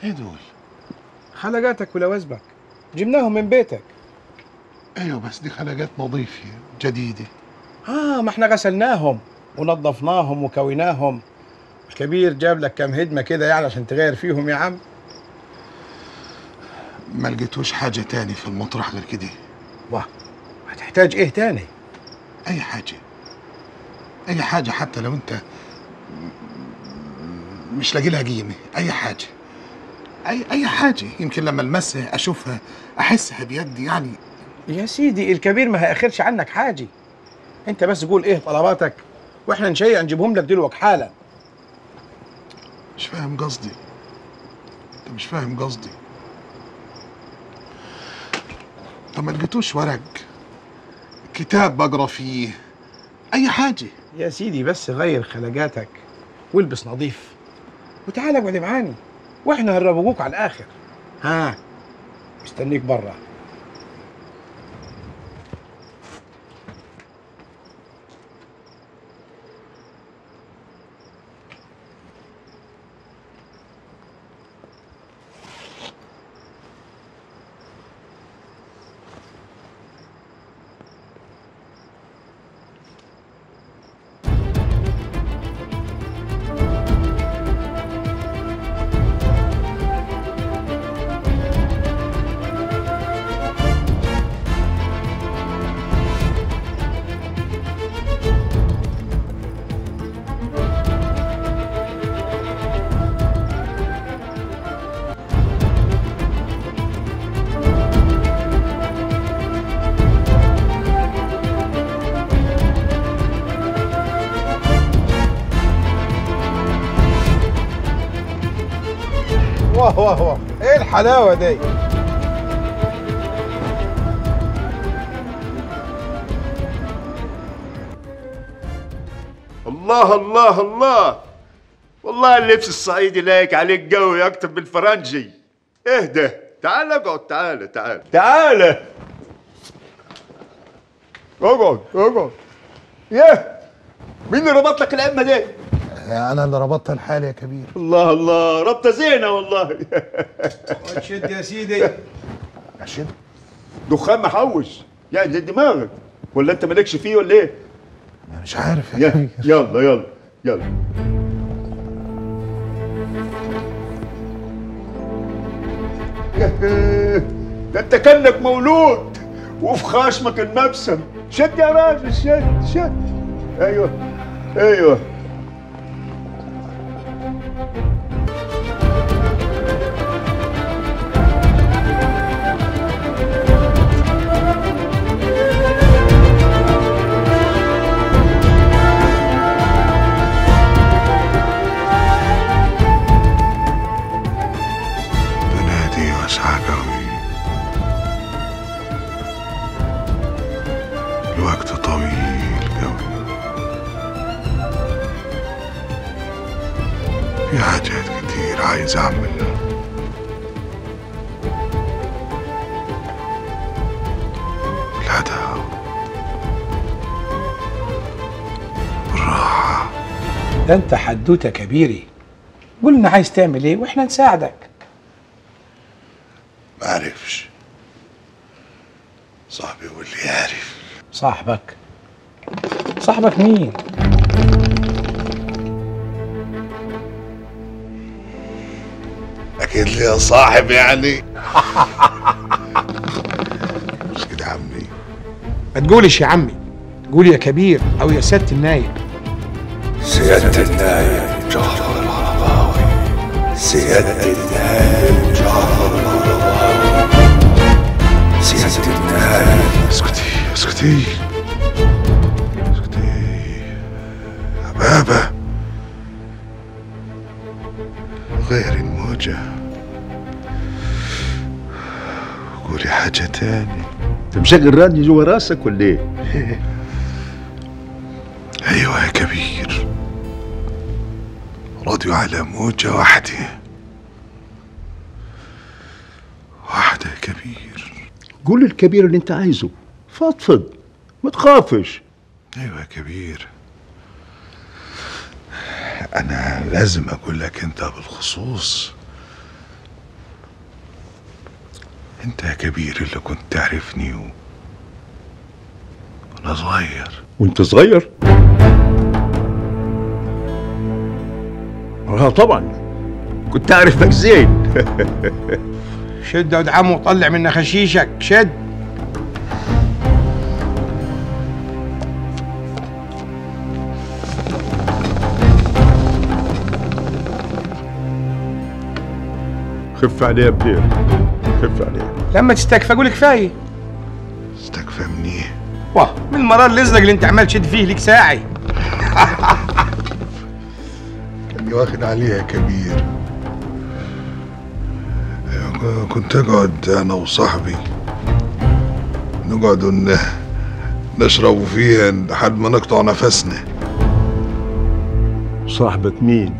ايه دول حلقاتك ولوازمك جبناهم من بيتك ايوه بس دي خلقات نظيفة جديدة اه ما احنا غسلناهم ونظفناهم وكويناهم الكبير جاب لك كام هدمة كده يعني عشان تغير فيهم يا عم ما لقيتوش حاجة تاني في المطرح غير كده واه هتحتاج ايه تاني اي حاجة اي حاجة حتى لو انت مش لاقي لها قيمة اي حاجة اي اي حاجة يمكن لما المسها اشوفها احسها بيدي يعني يا سيدي الكبير ما هيأخرش عنك حاجة انت بس قول ايه طلباتك واحنا نشيع نجيبهم لك دلوقتي حالا مش فاهم قصدي انت مش فاهم قصدي طب ما لقيتوش ورق كتاب بقرا فيه اي حاجة يا سيدي بس غير خلقاتك والبس نظيف وتعال اقعد معاني واحنا هنروقوك على الاخر ها مستنيك برا واه واه واه ايه الحلاوة دي الله الله الله والله اللبس الصعيدي لايق عليك قوي اكتر من الفرنجي اهدى تعال اقعد تعال تعال تعال اقعد اقعد ياه مين اللي ربط لك العمه دي؟ انا اللي ربطت الحال يا كبير الله الله ربطه زينه والله شد يا سيدي عشان دخان محوش يعني زي دماغك ولا انت مالكش فيه ولا ايه؟ مش عارف يا يا- كبير يلا يلا يلا ده انت كانك مولود وفي خشمك المبسم شد يا راجل شد شد ايوه ايوه الدنيا دي واسعة قوي الوقت طويل قوي في حاجات كتير عايز اعملها بالهدى بالراحة ده انت حدوته كبيري قلنا عايز تعمل ايه واحنا نساعدك ما عرفش صاحبي هو اللي يعرف صاحبك صاحبك مين اكيد لي صاحب يعني مش كده عمي ما تقولش يا عمي تقول يا كبير او يا سياده النايب سيادة النايب جعفر العرباوي سيادة النايب جعفر العرباوي سيادة النايب اسكتي اسكتي اسكتي يا بابا غير الموجة قولي حاجة تاني انت مشغل راديو جوا راسك ولا ايه؟ ايوه يا كبير راديو على موجة واحدة واحدة يا كبير قول الكبير اللي انت عايزه فضفض ما تخافش ايوه يا كبير انا لازم اقول لك انت بالخصوص انت يا كبير اللي كنت تعرفني و... وانا صغير وانت صغير اه طبعا كنت اعرفك زين شد يا ولد عمو طلع منا خشيشك شد خف عليه يا بدير خف عليه لما تستكفى قول كفايه استكفى مني واه من المرار الازرق اللي انت عمال تشد فيه لك ساعي كان واخد عليها يا كبير كنت اقعد انا وصاحبي نقعد ن- نشرب فيها لحد ما نقطع نفسنا صاحبك مين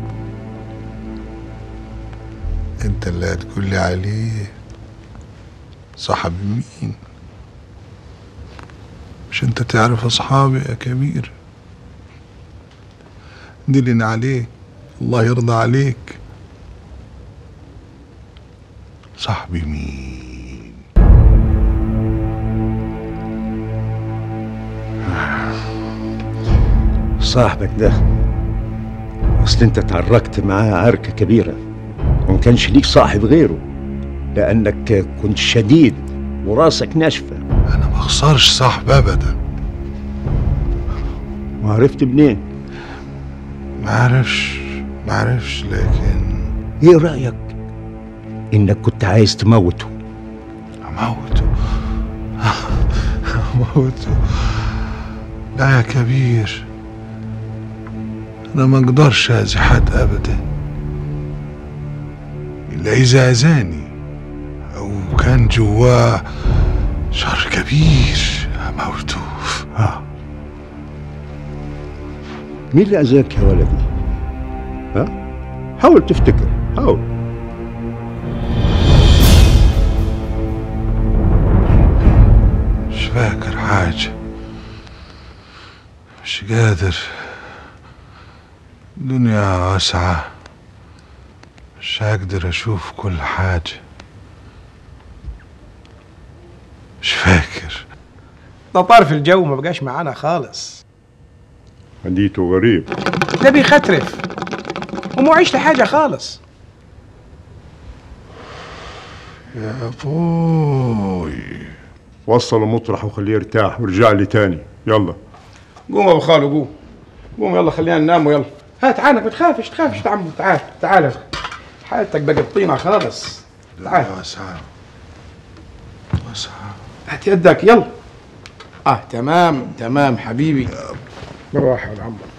انت اللي هتقول لي عليه صاحب مين مش انت تعرف اصحابي يا كبير دلنا عليه الله يرضى عليك صاحبي مين صاحبك ده اصل انت تعركت معاه عركه كبيره وما كانش ليك صاحب غيره لانك كنت شديد وراسك ناشفه انا ما اخسرش صاحب ابدا وعرفت منين ما عرفش ما عرفش لكن ايه رايك انك كنت عايز تموته اموته اموته لا يا كبير انا ما اقدرش اذي حد ابدا الا اذا اذاني او كان جواه شر كبير اموته اه مين اللي اذاك يا ولدي ها حاول تفتكر حاول مش فاكر حاجة مش قادر الدنيا واسعة مش هقدر أشوف كل حاجة مش فاكر ده طار في الجو ما بقاش معانا خالص حديثه غريب ده بيخترف ومو عيش لحاجه خالص يا بوي وصله مطرح وخليه يرتاح وارجع لي تاني يلا قوم يا ابو خالو قوم قوم يلا خلينا ننام يلا هات عينك ما تخافش تخافش يا عمو تعال تعال حالتك بقت طينه خالص تعال الدنيا واسعة واسعة هات يدك يلا اه تمام تمام حبيبي بالراحه يا عمو